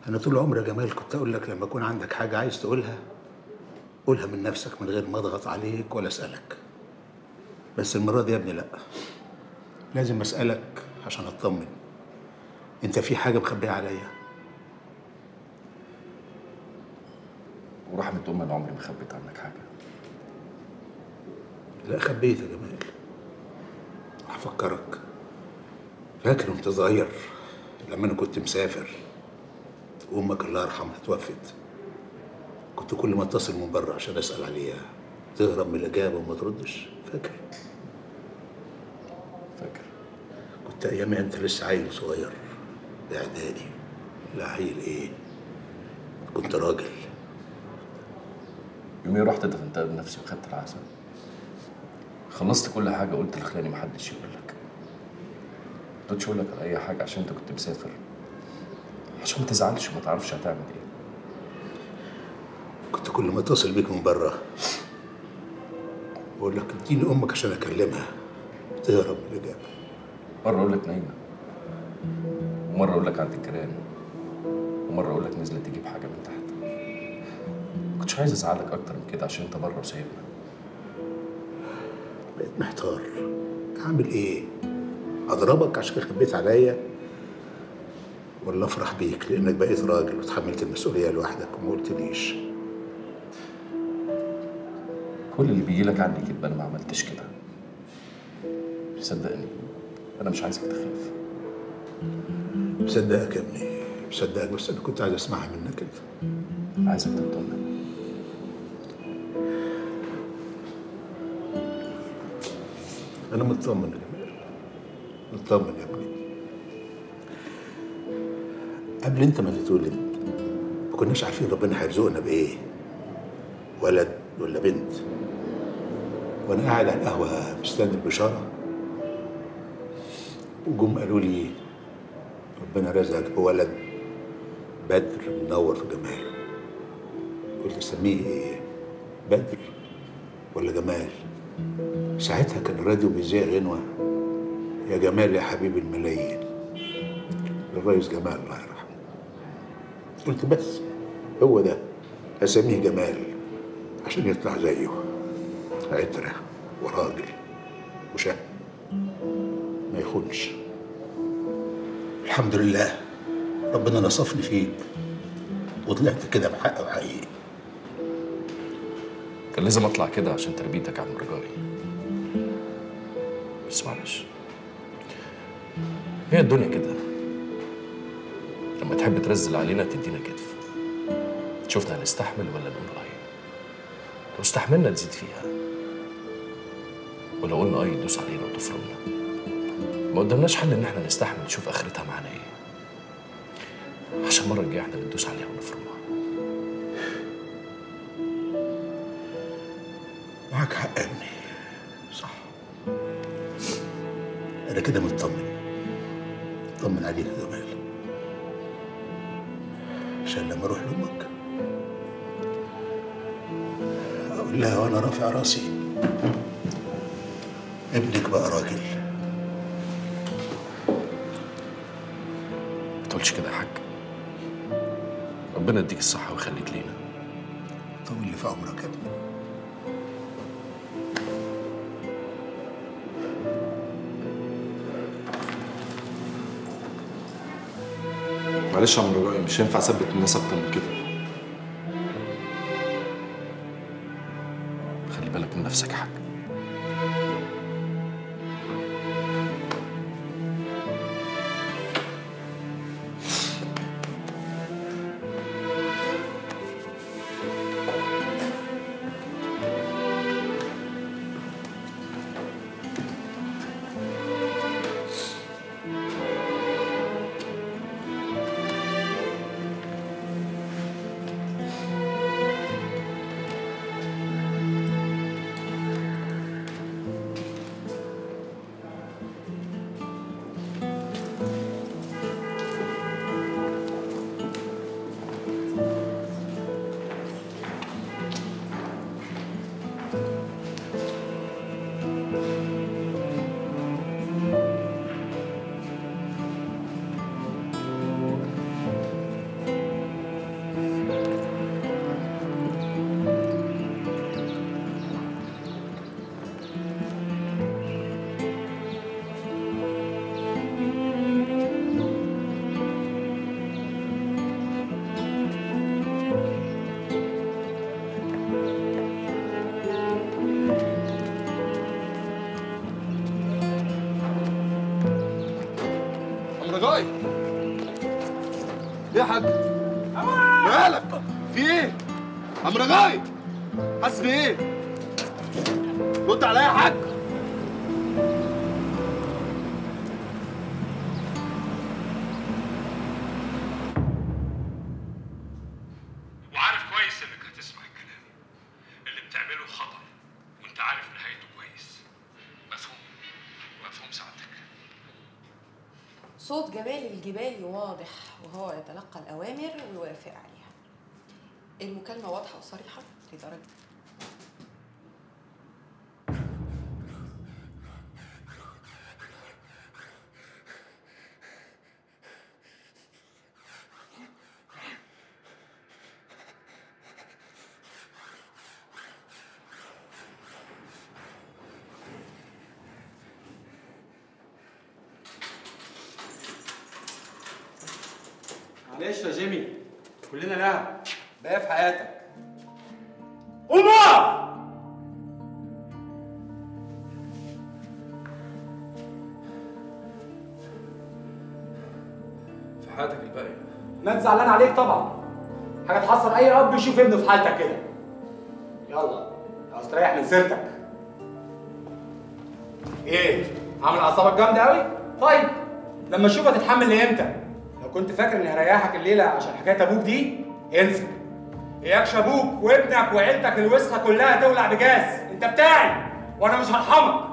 انا طول عمري يا جمال كنت اقول لك لما يكون عندك حاجه عايز تقولها قولها من نفسك من غير ما اضغط عليك ولا اسالك بس المره دي يا ابني لا لازم اسالك عشان اطمن انت في حاجه مخبيه عليا ورحمة أمي أنا عمري ما خبيت عنك حاجة لا خبيت يا جمال هفكرك فاكر وانت صغير لما انا كنت مسافر وامك الله يرحمها توفت كنت كل ما اتصل من بره عشان اسال عليها تهرب من الاجابه وما تردش فاكر فاكر كنت ايامها انت لسه عيل صغير اعدادي لا عيل ايه كنت راجل يومي رحت دفنتها بنفسي وخدت العزاء خلصت كل حاجة قلت لخلاني محدش يقول لك مقدرتش أقول لك على أي حاجة عشان أنت كنت مسافر عشان ما تزعلش وما تعرفش هتعمل إيه كنت كل ما اتصل بيك من بره بقول لك اديني امك عشان اكلمها تهرب من الاجابه مرة أقول لك نايمة ومرة أقول لك عند الجيران ومرة أقول لك نزلت تجيب حاجة من تحت ما كنتش عايز أزعلك أكتر من كده عشان أنت بره وسايبنا بقيت محتار اعمل ايه اضربك عشان خبيت عليا ولا افرح بيك لانك بقيت راجل وتحملت المسؤوليه لوحدك وما قلتليش كل اللي بيجي لك عني كده أنا ما عملتش كده صدقني أنا مش عايزك تخاف مصدقك يا ابني مصدقك بس انا كنت عايز اسمعها منك انت عايزك تطمن انا مطمن يا جمال مطمن يا ابني قبل انت ما تتولد ما كناش عارفين ربنا هيرزقنا بايه ولد ولا بنت وانا قاعد على القهوه مستني البشاره وجم قالوا لي ربنا رزقك بولد بدر منور في جماله قلت اسميه ايه بدر ولا جمال ساعتها كان الراديو بيذيع غنوة يا جمال يا حبيب الملايين للرئيس جمال الله يرحمه قلت بس هو ده أسميه جمال عشان يطلع زيه عترة وراجل وشهم ما يخونش الحمد لله ربنا نصفني فيك وطلعت كده بحق وحقيقي كان لازم أطلع كده عشان تربيتك يا عم رجائي بس معلش هي الدنيا كده لما تحب ترزل علينا تدينا كتف شفنا هنستحمل ولا نقول اي لو استحملنا تزيد فيها ولو قلنا اي تدوس علينا وتفرمنا ما قدامناش حل ان احنا نستحمل نشوف اخرتها معانا ايه عشان المره الجايه احنا اللي ندوس عليها ونفرمها معاك حق يا ابني صح انا كده مطمن طمن عليك يا جمال عشان لما اروح لامك اقول لها وانا رافع راسي ابنك بقى راجل ما تقولش كده يا حاج ربنا يديك الصحه ويخليك لينا طول لي في عمرك يا ابني معلش يا عم رجائي مش هينفع اثبت الناس اكتر من كده خلي بالك من نفسك يا حاج رجائي ايه يا حاج مالك في ايه عم رجائي حاسس بايه رد عليا يا حاج وعارف كويس انك هتسمع الكلام اللي بتعمله خطر وانت عارف نهايته كويس مفهوم مفهوم سعادتك صوت جمال الجبالي واضح وهو يتلقى الأوامر ويوافق عليها المكالمة واضحة وصريحة لدرجة معلش يا جيمي كلنا لها بقى في حياتك قوم اقف في حياتك الباقيه ما زعلان عليك طبعا حاجه تحصل اي اب يشوف ابنه في حالتك كده يلا عاوز تريح من سيرتك ايه عامل اعصابك جامده قوي طيب لما اشوف هتتحمل لامتى لو كنت فاكر اني هريحك الليله عشان حكايه ابوك دي انسى اياكش ابوك وابنك وعيلتك الوسخه كلها تولع بجاز انت بتاعي وانا مش هرحمك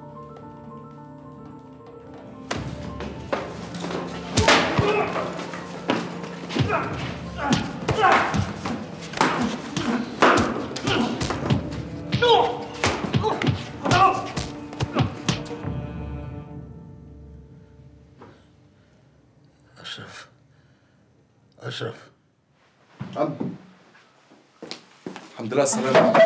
اشرف اشرف عم الحمد لله على السلامة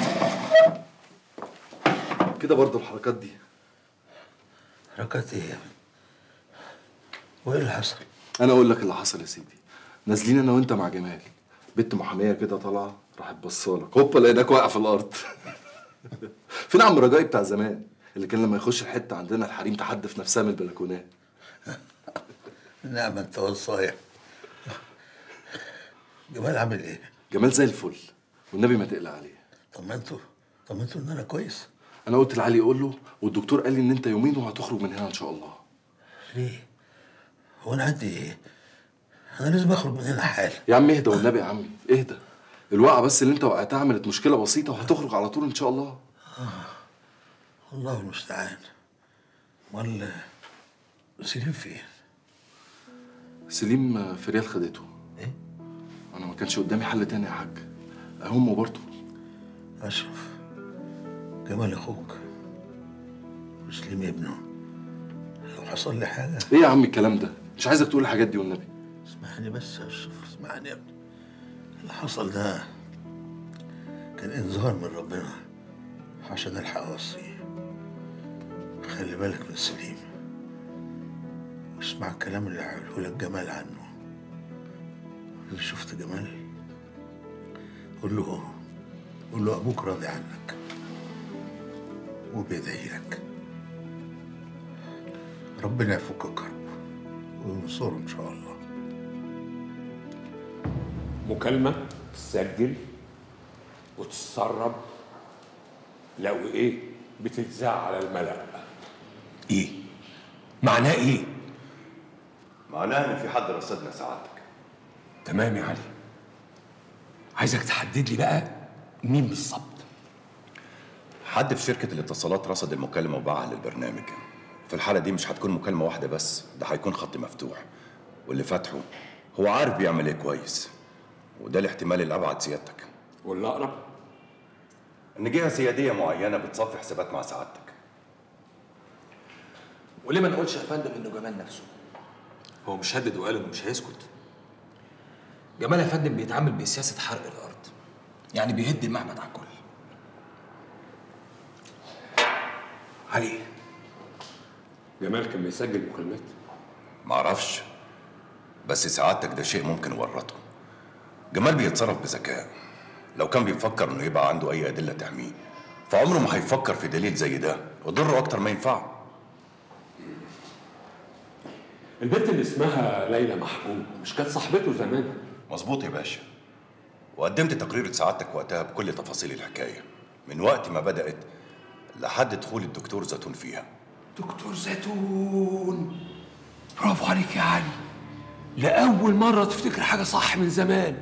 كده برضه الحركات دي حركات ايه يا ابني وايه اللي حصل انا اقول لك اللي حصل يا سيدي نازلين انا وانت مع جمال بنت محاميه كده طالعه راحت بصالك هوبا لقيناك واقع في الارض فين عم رجائي بتاع زمان اللي كان لما يخش الحته عندنا الحريم تحدف نفسها من البلكونات نعم انت والصايع جمال عامل ايه جمال زي الفل والنبي ما تقلق عليه طمنته طمنته ان انا كويس انا قلت لعلي يقول له والدكتور قال لي ان انت يومين وهتخرج من هنا ان شاء الله ليه هو انا عندي ايه انا لازم اخرج من هنا حالا يا عم اهدى والنبي يا عمي اهدى الوقعه بس اللي انت وقعتها عملت مشكله بسيطه وهتخرج على طول ان شاء الله الله المستعان امال سليم فين سليم في ريال خدته ايه انا ما كانش قدامي حل تاني يا حاج هم برضه اشرف جمال اخوك وسليم ابنه لو حصل لي حاجه ايه يا عم الكلام ده مش عايزك تقول الحاجات دي والنبي اسمعني بس يا اشرف اسمعني يا ابني اللي حصل ده كان انذار من ربنا عشان الحق اوصيه خلي بالك من سليم واسمع الكلام اللي هيقوله لك جمال عنه إذا شفت جمال قول له قول له ابوك راضي عنك وبيدعي لك ربنا يفك كربه وينصره ان شاء الله مكالمة تسجل وتتسرب لو ايه بتتذاع على الملأ ايه؟ معناه ايه؟ معناها ان في حد رصدنا سعادتك تمام يا علي عايزك تحدد لي بقى مين بالظبط حد في شركة الاتصالات رصد المكالمة وباعها للبرنامج في الحالة دي مش هتكون مكالمة واحدة بس ده هيكون خط مفتوح واللي فاتحه هو عارف بيعمل ايه كويس وده الاحتمال الأبعد سيادتك واللي أقرب إن جهة سيادية معينة بتصفي حسابات مع سعادتك وليه ما نقولش يا فندم انه جمال نفسه هو مش هدد وقال انه مش هيسكت جمال يا فندم بيتعامل بسياسه حرق الارض يعني بيهد المعبد على الكل علي جمال كان بيسجل مكالمات معرفش بس سعادتك ده شيء ممكن ورطه جمال بيتصرف بذكاء لو كان بيفكر انه يبقى عنده اي ادله تحميه فعمره ما هيفكر في دليل زي ده يضره اكتر ما ينفعه البنت اللي اسمها ليلى محجوب مش كانت صاحبته زمان مظبوط يا باشا وقدمت تقرير لسعادتك وقتها بكل تفاصيل الحكايه من وقت ما بدات لحد دخول الدكتور زيتون فيها دكتور زيتون برافو عليك يا علي لأول مرة تفتكر حاجة صح من زمان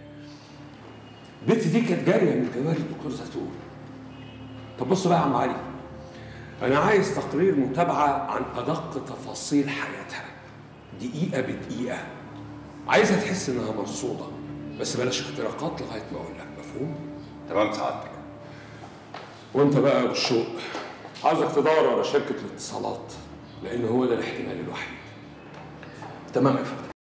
البنت دي كانت جارية من جواري الدكتور زيتون طب بص بقى يا عم علي أنا عايز تقرير متابعة عن أدق تفاصيل حياتها دقيقة بدقيقة عايزها تحس إنها مرصودة بس بلاش اختراقات لغاية ما أقول لك مفهوم؟ تمام سعادتك وأنت بقى يا أبو الشوق عايزك تدور على شركة الاتصالات لأن هو ده الاحتمال الوحيد تمام يا فندم